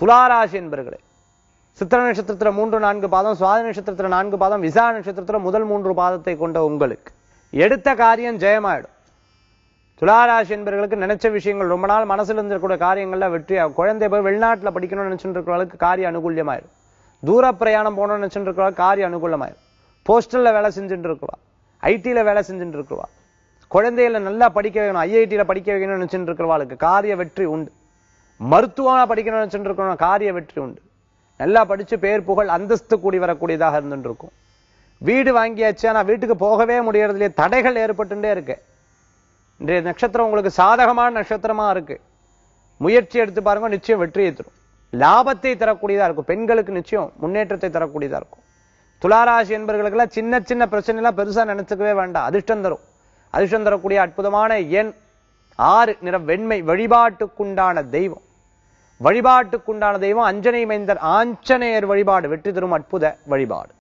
துளாராசி என்பர்களே சித்திர நட்சத்திரத்துல மூன்று நான்கு பாதம் சுவாதி நட்சத்திரத்துல நான்கு பாதம் விசா நட்சத்திரத்துல முதல் மூன்று பாதத்தை கொண்ட உங்களுக்கு எடுத்த காரியம் ஜெயமாயிடும் துளாராசி என்பவர்களுக்கு நினைச்ச விஷயங்கள் ரொம்ப நாள் மனசுல இருந்திருக்கூடிய காரியங்கள்ல வெற்றியாகும் குழந்தை போய் வெளிநாட்டுல படிக்கணும்னு நினைச்சுட்டு இருக்கிறவங்களுக்கு காரிய அனுகூல்யமாயிடும் தூர பிரயாணம் போகணும்னு நினைச்சுட்டு இருக்கிறவங்க காரிய அனுகூலமாயிடும் போஸ்டல்ல வேலை செஞ்சுட்டு இருக்குவா ஐடில வேலை செஞ்சுட்டு இருக்குவா குழந்தைகளை நல்லா படிக்க வைக்கணும் ஐஐடியில படிக்க வைக்கணும்னு நினைச்சுட்டு இருக்கிறவாளுக்கு காரிய வெற்றி உண்டு மருத்துவமா படிக்கணும்னு நினைச்சுட்டு இருக்கிறவங்க காரிய வெற்றி உண்டு நல்லா படிச்சு பேர் புகழ் அந்தஸ்து கூடி வரக்கூடியதாக இருந்துட்டு இருக்கும் வீடு வாங்கியாச்சு ஆனா வீட்டுக்கு போகவே முடியறதுலயே தடைகள் ஏற்பட்டுட்டே இருக்கு இன்றைய நட்சத்திரம் உங்களுக்கு சாதகமான நட்சத்திரமா இருக்கு முயற்சி எடுத்து பாருங்க நிச்சயம் வெற்றியை தரும் லாபத்தை தரக்கூடியதா இருக்கும் பெண்களுக்கு நிச்சயம் முன்னேற்றத்தை தரக்கூடியதா இருக்கும் துளாராசி என்பவர்களுக்கெல்லாம் சின்ன சின்ன பிரச்சனை எல்லாம் பெருசா நினைச்சுக்கவே வேண்டாம் அதிர்ஷ்டம் தரும் அதிர்ஷ்டம் தரக்கூடிய அற்புதமான எண் ஆறு நிற வெண்மை வழிபாட்டுக்குண்டான தெய்வம் வழிபாட்டுக்குண்டான தெய்வம் அஞ்சனை மைந்தர் ஆஞ்சநேயர் வழிபாடு வெற்றி தரும் அற்புத வழிபாடு